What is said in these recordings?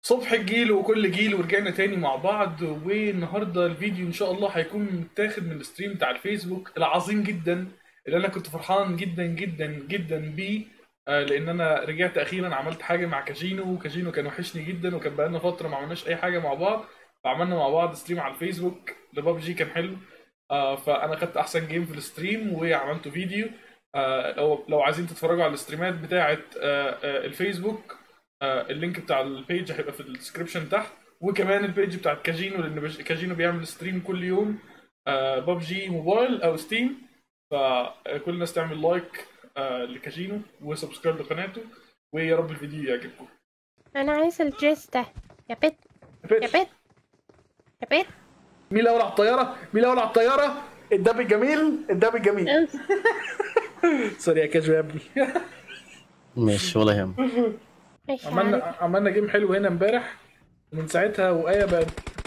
صبح الجيل وكل جيل ورجعنا تاني مع بعض والنهارده الفيديو ان شاء الله هيكون متاخد من الستريم بتاع الفيسبوك العظيم جدا اللي انا كنت فرحان جدا جدا جدا بيه آه، لان انا رجعت اخيرا عملت حاجه مع كاجينو وكاجينو كان وحشني جدا وكان بقالنا فتره ما عملناش اي حاجه مع بعض فعملنا مع بعض ستريم على الفيسبوك لبابجي كان حلو آه، فانا خدت احسن جيم في الستريم وعملته فيديو آه، لو لو عايزين تتفرجوا على الستريمات بتاعه آه، آه، الفيسبوك آه، اللينك بتاع البيج هيبقى في الديسكربشن تحت وكمان البيج بتاعت كاجينو لان بج- كاجينو بيعمل ستريم كل يوم ببجي موبايل او ستيم فكل الناس تعمل لايك آه، لكاجينو وسبسكرايب لقناته ويا رب الفيديو يعجبكم انا عايز الجيس ده يا بت يا بت يا بت مين الاول على الطياره مين الاول على الطياره الدب الجميل الدب الجميل سوري يا كاجو يا ابني ماشي ولا يهم مش عملنا عارف عملنا جيم حلو هنا امبارح ومن ساعتها وآية بقت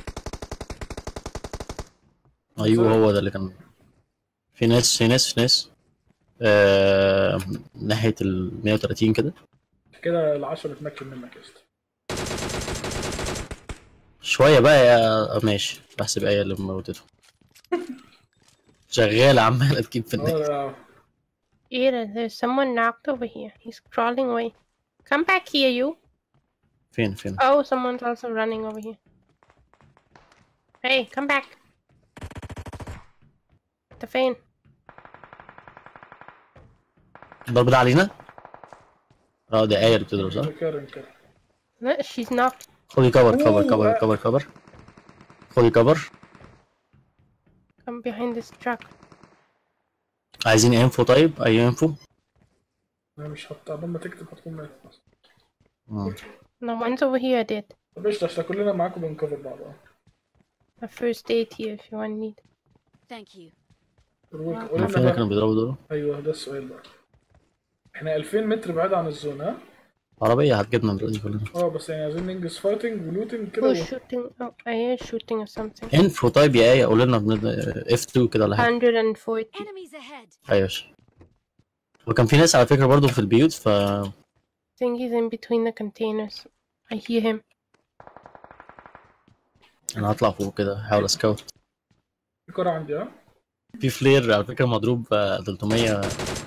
ايوه هو ده اللي كان في ناس في ناس في ناس آه... ناحية ال 130 كده كده العشرة بتمكن منك يا اسطى شوية بقى يا آه، ماشي بحسب ايه اللي موتته شغالة عمالة تجيب في الناس اه ايه ده there's someone knocked over here he's crawling away come back here you فين فين oh someone's also running over here hey come back انت فين الضرب ده علينا اه ده آية اللي بتضرب صح؟ كارن كارن لا she's knocked خدي كفر كفر أوه. كفر كفر كفر خدي كفر come behind this truck عايزين انفو طيب اي انفو انا مش هحط قبل ما تكتب هتكون مات مم. no one's over here dead طب قشطة عشان كلنا معاكم بنكفر بعض اه a first aid here if you want need Thank you. قولوا هو لنا فين اللي بقى كانوا بيضربوا دول؟ ايوه ده السؤال بقى احنا 2000 متر بعيد عن الزون ها عربية هتجيبنا دلوقتي كلنا اه بس يعني عايزين ننجز فايتنج ولوتنج كده who's و... shooting oh I hear shooting or something انفو طيب يا آية قول لنا اف 2 كده ولا حاجة 140 Enemies ahead. ايوه وكان في ناس على فكرة برضو في البيوت ف think he's in between the containers I hear him انا هطلع فوق كده احاول اسكاوت في كرة عندي ها في فلير على فكرة مضروب آه، 300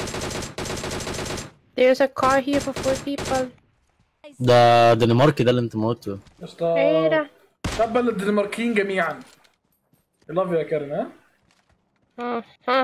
There's a car here for four people. ده دنماركي ده اللي انت موته يا ايه اسطى ده؟ تبا للدنماركيين جميعا لاف يا كارن ها Uh-huh.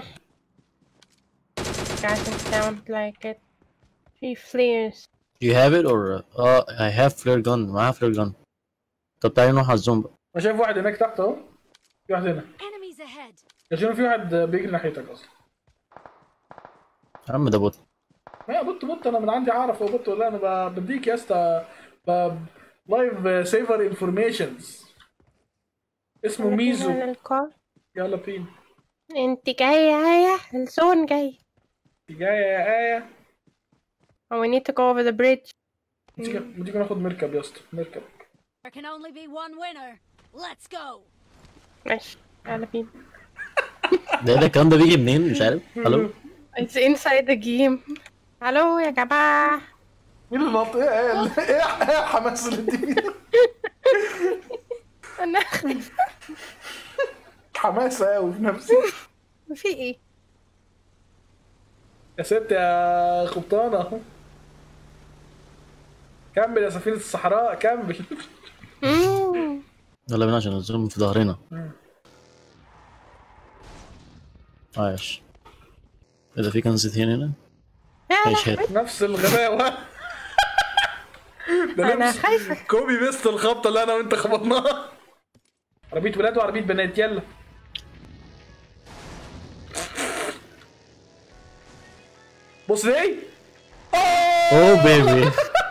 Doesn't sound like it. Three flares. Do you have it or اه I have flare gun معاها flare gun طب تعالي نروح على الزوم بقى انا شايف واحد هناك تحت اهو في واحد هنا Enemies ahead. عشان في واحد بيجري ناحيتك اصلا يا عم ده بوت ما بط بط انا من عندي اعرف هو بط ولا انا ب- بديك يا اسطى لايف سيفر انفورميشنز اسمه ميزو على الكار يلا بينا انت جاية آية الزون جاي جاية يا آية Oh, we need to go over the bridge. ما تيجي ما تيجي ناخد مركب يا اسطى مركب There can only be one winner. Let's go. ماشي يلا بينا. ده ايه ده الكلام ده بيجي منين مش عارف الو It's inside the game. الو يا جماعة. مين اللي نط ايه ايه ايه ايه الحماس اللي انت فيه ده؟ انا حماسة قوي في نفسي في ايه؟ يا ست يا خبطانة كمل يا سفينة الصحراء كمل مم. يلا بينا عشان الزوم في ظهرنا عايش ايه ده في كنزتين هنا يا ايش لهوي. هات نفس الغباوة ده انا نفس خايفة. كوبي بيست الخبطة اللي انا وانت خبطناها عربية ولاد وعربية بنات يلا بص دي اوه بيبي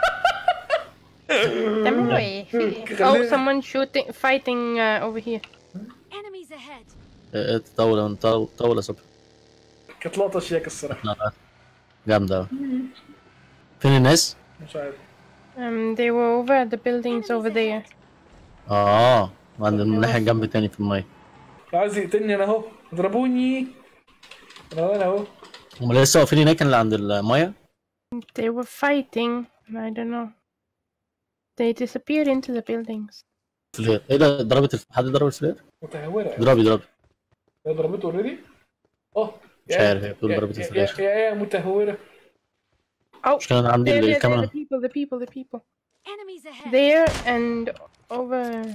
بتعملوا ايه؟ في ايه؟ خلينا- Oh, someone shooting, fighting uh, over here. Enemies ahead. طاولة طاولة طاولة صبح كانت لقطة شياكة الصراحة لا لا جامدة أوي. فين الناس؟ مش عارف Um, they were over at the buildings over there. اه عند الناحية الجنب التاني في المية لو عايز يقتلني انا اهو اضربوني انا انا اهو هما لسه واقفين هناك اللي عند المية They were fighting. I don't know. They disappeared into the buildings. فلير ايه ده ضربت الف... حد ضرب الفلير؟ متهوره يعني اضربي اضربي هي ضربته اوريدي اه مش عارف هي بتقول يا- ضربت يا- الفلير يا يا متهوره Oh, مش كان عندي there, there, there, the الكاميرا people, the people, the people. Enemies ahead. There and over.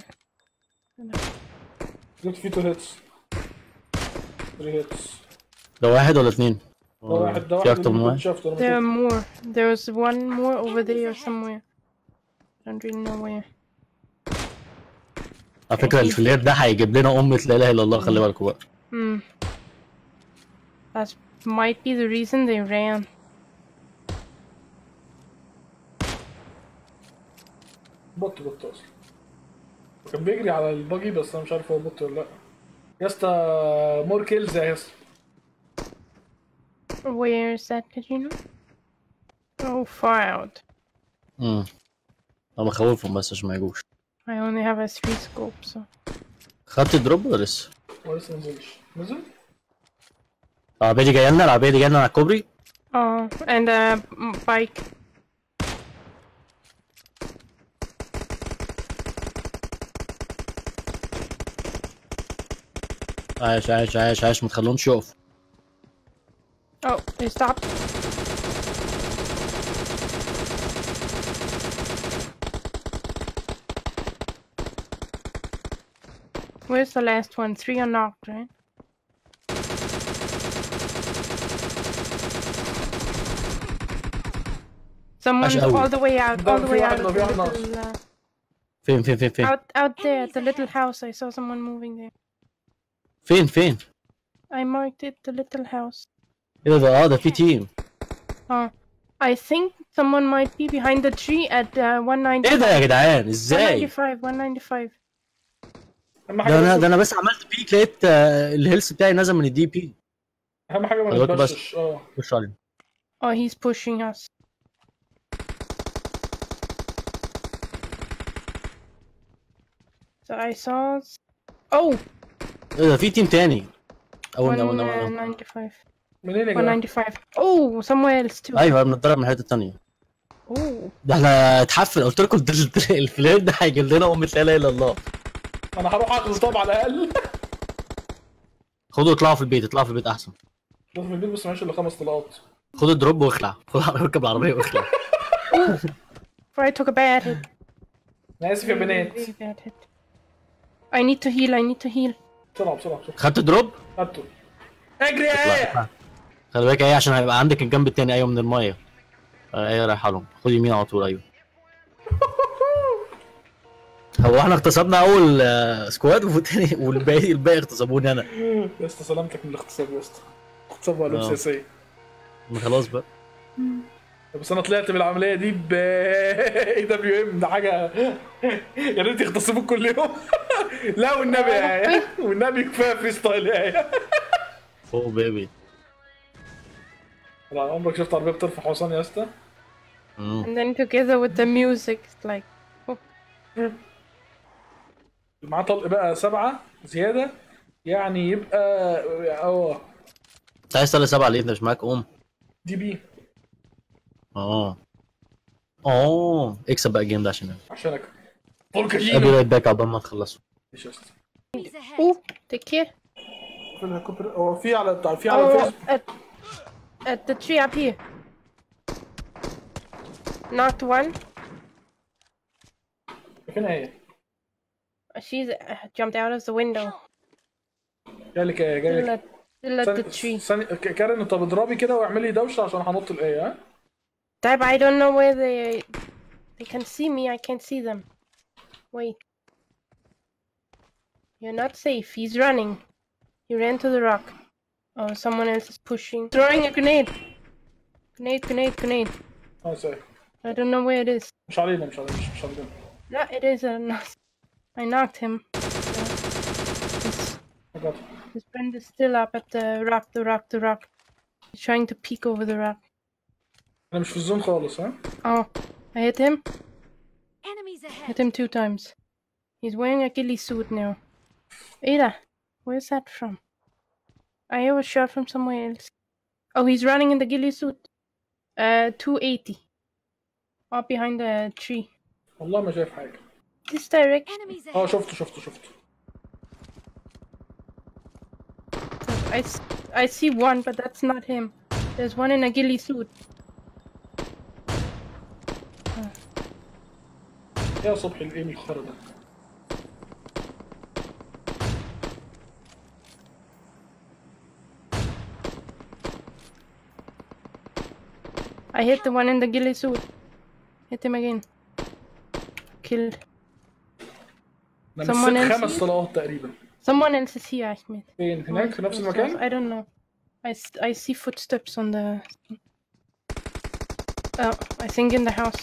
جبت فيه تو هيتس 3 هيتس ده واحد ولا اتنين؟ ده واحد ده في واحد اكتر من اللي واحد؟ شفته There are انا more. There was one more over there Enemies ahead. somewhere. Don't really know where. على فكرة الفلير ده هيجيب لنا أمة لا إله إلا الله خلي بالكوا بقى Hmm. That might be the reason they ran. بط بط اصلا كان بيجري على الباجي بس انا مش عارف هو بط ولا لا يا اسطى مور كيلز يا اسطى Where is that? Did you know? Oh, far out. امم أنا بخوفهم بس عشان ما يجوش I only have a three scope, so. خدت الدروب ولا لسه؟ هو لسه ما نزلش نزل العربية دي جاية لنا العربية دي جاية لنا على الكوبري Oh, and a m- bike. عايش عايش عايش عايش ما تخلوهمش يقفوا Oh, they stopped. Where's the last one? Three are knocked, right? Someone's أوي. all the way out, ده all the في way واحد out of في the واحد ناقص. little, uh, فين فين فين فين out, out there at the Enemies little ahead. house. I saw someone moving there. فين فين؟ I marked it, the little house. ايه ده ده اه ده في تيم Oh, I think someone might be behind the tree at uh, 195. ايه ده يا جدعان ازاي؟ 195, 195. اهم حاجه ده انا بس- ده انا بس عملت بيك لقيت آه، الهيلث بتاعي نزل من الدي بي اهم حاجه ما دلوقتي بس. نتبشش اه خش علينا Oh, he's pushing us. So I saw. s- Oh, ايه ده في تيم تاني اول اول اول 195. منين يا جدعان 195. Oh, somewhere else too. ايوه بنتضرب من الحته التانيه Oh, ده احنا اتحفل قلت لكم ده ال- الفلير ده هيجيب لنا امة لا اله الا الله انا هروح اخذ طب على الاقل خدوا اطلعوا في البيت اطلعوا في البيت احسن ده في البيت بس معيش الا خمس طلقات خد الدروب واخلع خد اركب العربيه واخلع I took a bad hit. انا اسف يا Really, بنات really bad hit. I need to heal. I need to heal. بسرعه بسرعه بسرعه خدت دروب خدته اجري يا ايه خلي بالك ايه عشان هيبقى عندك الجنب التاني ايوه من الميه آه، ايوه رايحه لهم خد يمين على طول ايوه هو احنا اغتصبنا اول آه، سكواد والتاني والباقي الباقي اغتصبوني انا يا اسطى سلامتك من الاغتصاب يا اسطى اغتصاب وعلوم آه. سياسيه ما خلاص بقى بس انا طلعت بالعمليه دي ب اي دبليو ام ده حاجه يا ريت يغتصبوك كل يوم لا والنبي يا ايه والنبي كفايه فري ستايل يا ايه اوه بيبي طبعا عمرك شفت عربيه بترفع حصان يا اسطى مم. And then together with the music, it's like. معاه طلق بقى سبعه زياده يعني يبقى اه انت عايز تسال سبعه ليه انت مش معاك ام دي بي اه اه اكسب بقى الجيم ده عشان عشانك ابي بولكاجينو رايت باك عقبال ما تخلصوا ماشي يا اسطى Enemies ahead. Oh, take care. في الهليكوبتر هو في على في على Oh, الفيسبوك at, at the tree up here. Knocked one. فين هي؟ She's uh, jumped out of the window. جاي لك ايه جاي Still لك at, still at the ثانية- tree. ثانية ك- كارين طب اضربي كده واعملي دوشه عشان هنط الايه ها Dab, I don't know where they they can see me. I can't see them. Wait. You're not safe. He's running. He ran to the rock. Oh, someone else is pushing. Throwing a grenade. Grenade, grenade, grenade. اه سوري I don't know where it is. مش علينا مش علينا مش, مش علينا No, it is a knock. I knocked him. His, I got it. his friend is still up at the rock, the rock, the rock. He's trying to peek over the rock. انا مش في الزون خالص ها Oh, I hit him. Enemies ahead. Hit him two times. He's wearing a ghillie suit now. Ada, where's that from? I hear a shot from somewhere else. Oh, he's running in the ghillie suit. Uh, 280. Up behind the tree. والله ما شايف حاجه This direction. Enemies اه ahead. شفته شفته شفته I, s- I see one, but that's not him. There's one in a ghillie suit. يا صبحي الايم الخرا ده I hit the one in the ghillie suit. Hit him again. Killed. انا Someone مسكت else خمس here? طلقات تقريبا Someone else is here, Ahmed. فين هناك في نفس Someone else. المكان I don't know. I, s- I see footsteps on the. Oh, I think in the house.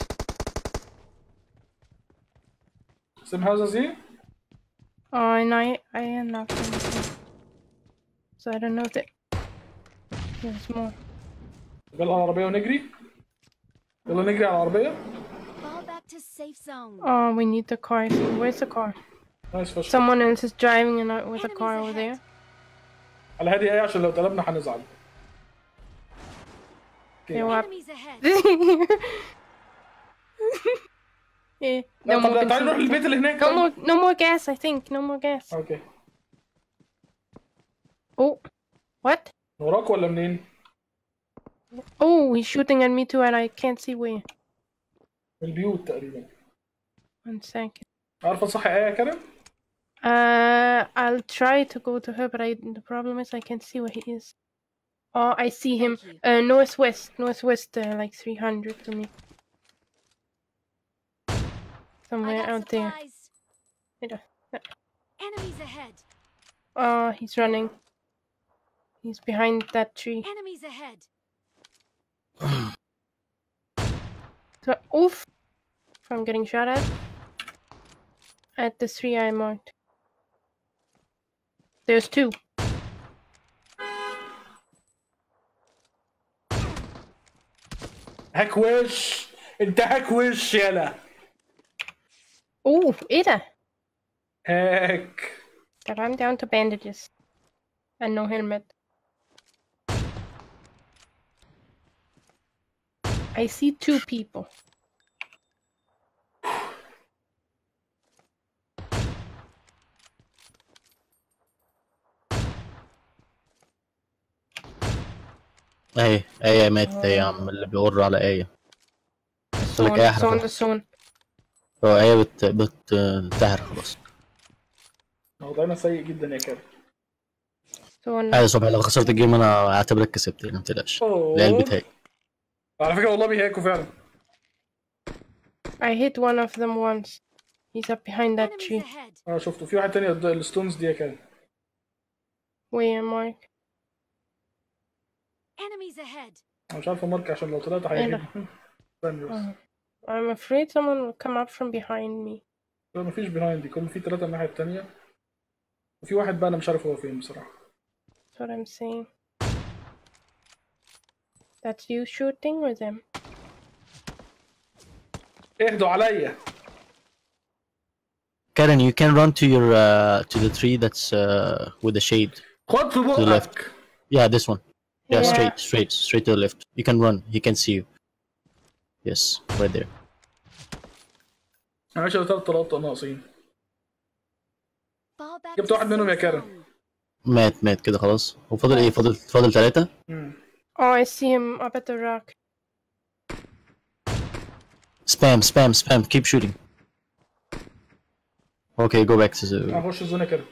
سيم هاوزز ايه Oh, and I I am not anything. So I don't know if they. There's more. يلا على العربيه ونجري يلا نجري على العربيه Fall back to safe zone. Oh, we need the car. Where's the car? نايس فشخ Someone else is driving and out with a Enemies car over ahead. there. على هادي ايه عشان لو اتقلبنا هنزعل Yeah, what? Enemies ahead. yeah. لا No طب more لا، تعالى نروح benzene. للبيت اللي هناك No more, no more gas. I think no more gas. اوكي Oh, what? وراك ولا منين؟ Oh, he's shooting at me too, and I can't see where. من البيوت تقريبا One second. عارفه صح ايه يا كريم؟ Uh, I'll try to go to her, but I the problem is I can't see where he is. Oh, I see him. Thank you. Uh, northwest, northwest, uh, like 300 to me. I Somewhere got out there. supplies. Mira. Enemies ahead. Oh, he's running. He's behind that tree. Enemies ahead. So, oof! From getting shot at. At the three I marked. There's two. هاك وش انت هاك وش يلا Oh, ايه ده؟ هاك But I'm down to bandages. And no helmet. I see two people. اهي ايه ماتت ايه يا عم اللي بيقر على ايه Zone, ايه zone, احنا the zone. هو ايه بت بتنتحر خلاص موضوعنا سيء جدا يا كريم Zone. عادي صبحي لو خسرت الجيم انا اعتبرك كسبت يعني ما تقلقش العيال بتهاك على فكره والله بيهاكوا فعلا I hit one of them once. He's up behind that Enemies tree. ahead. اه شفته في واحد تاني قد- الستونز دي يا كريم Where, Mark? Enemies ahead. انا مش عارف مارك عشان لو طلعت هيجيب استنى بس. Oh. I'm afraid someone will come up from behind me. لا مفيش بيهايند كل في ثلاثة الناحية التانية وفي واحد بقى انا مش عارف هو فين بصراحة That's what I'm saying. That's you shooting or them? اهدوا عليا Karen you can run to your uh, to the tree that's uh, with the shade خد في the left. بقك yeah this one yeah, Yeah. straight straight straight to the left you can run he can see you yes right there انا عايش ثلاث طلقات ناقصين Fall back جبت to واحد منهم يا safe كارم. zone. مات مات كده خلاص وفاضل ايه فاضل فاضل ثلاثة مم. Oh, I see him up at the rock. spam spam spam keep shooting okay go back to the... هخش الزونة كده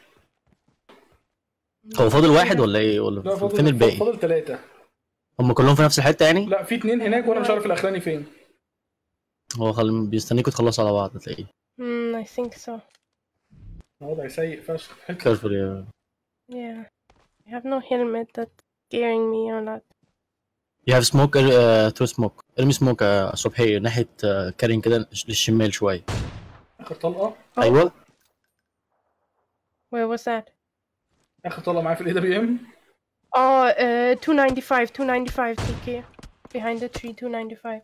هو فاضل واحد ولا ايه لا ولا فاضل فين الباقي فاضل ثلاثة هم كلهم في نفس الحتة يعني لا في اتنين هناك وانا مش عارف الاخراني فين هو خل... بيستنيكوا تخلصوا على بعض هتلاقيه Hmm, I think so. وضعي سيء فشخ careful يا Yeah. I have no helmet that's scaring me or not. You have smoke uh, to smoke ارمي smoke يا صبحي ناحية uh, كارين كده للشمال شوية اخر طلقة أيوة Where was that? اخر طلقة معايا في الاي دبليو ام Oh, uh, 295, 295, take care. Behind the tree, 295.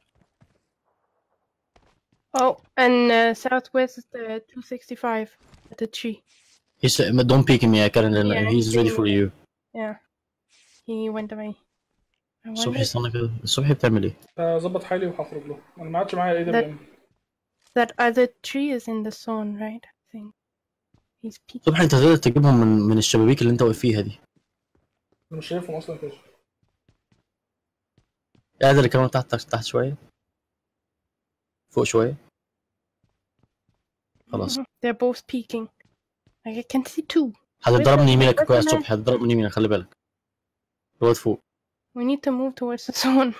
Oh, and uh, southwest is the 265 at the tree. He's, don't peek him يا كارين لأن Yeah, he's ready for you Yeah. He went away. I الصبح wonder استنى كده الصبح بتعمل ايه؟ اظبط حالي وهخرج له انا ما عادش معايا الاي دبليو ام that other tree is in the zone, right? I think. He's peeking. صبحي انت تقدر تجيبهم من من الشبابيك اللي انت واقف فيها دي انا مش شايفهم اصلا كده قادر كمان تحت تحت شويه فوق شويه خلاص Mhm. They're both peeking. Like I can see two. هتضرب من يمينك Where's كويس the man? صبحي هتضرب من يمينك خلي بالك الواد فوق We need to move towards the zone.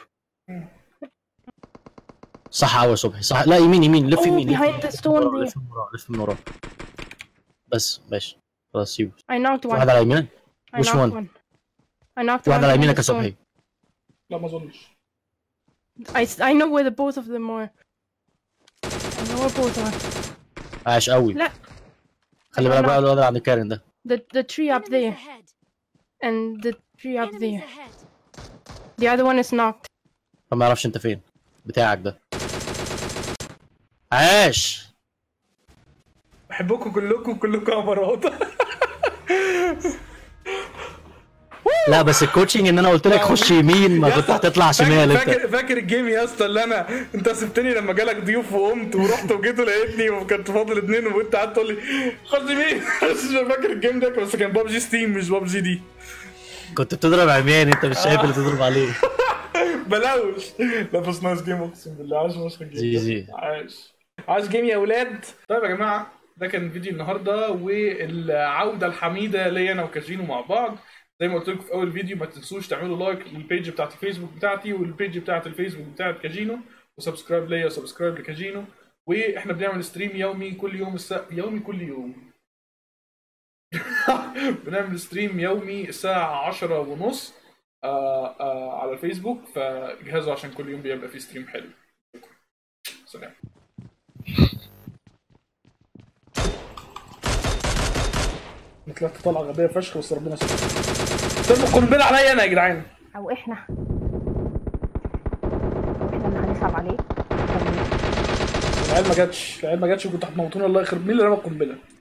صح قوي يا صبحي صح لا يمين يمين لف Oh, يمين لف behind يمين. the لف stone من ورا، there. لف من ورا لف من ورا بس ماشي خلاص سيبه I knocked في one. واحد على يمينك I which knocked one? one. I knocked في واحد one على behind يمينك the يا stone. صبحي لا ما اظنش I, s- I know where the both of them are. I know where both are. عاش قوي لا. خلي I بالك بقى knocked الواد عند كارن ده The the tree up Enemies there ahead. and the tree up Enemies there. ahead. The other one is knocked. فما يعرفش انت فين بتاعك ده عاش بحبكم كلكم كلكم امارات لا بس الكوتشنج ان انا قلت لك خش يمين ما كنت هتطلع شمال انت فاكر فاكر الجيم يا اسطى اللي انا انت سبتني لما جالك ضيوف وقمت ورحت وجيت ولقيتني وكنت فاضل اتنين وانت قعدت تقول لي خش يمين بس مش فاكر الجيم ده بس كان بابجي ستيم مش بابجي دي كنت بتضرب عميان انت مش شايف اللي تضرب عليه بلاوش لا بس نايس جيم اقسم بالله عاش مصر الجيم جي جي. عاش عاش جيم يا اولاد طيب يا جماعه ده كان فيديو النهارده والعوده الحميده ليا انا وكاجينو مع بعض زي ما قلت لكم في اول فيديو ما تنسوش تعملوا لايك للبيج بتاعت الفيسبوك بتاعتي والبيج بتاعت الفيسبوك بتاعت كاجينو وسبسكرايب ليا وسبسكرايب لكاجينو واحنا بنعمل ستريم يومي كل يوم الساعه يومي كل يوم بنعمل ستريم يومي الساعة عشرة ونص آه آه على الفيسبوك فجهزوا عشان كل يوم بيبقى فيه ستريم حلو سلام طلعت طلعة غبية فشخ بس ربنا يستر ترموا قنبلة عليا انا يا جدعان او احنا او احنا اللي هنصعب عليه طب العيال ما جاتش العيال ما جاتش وكنت هتموتوني الله يخرب مين اللي رمى القنبلة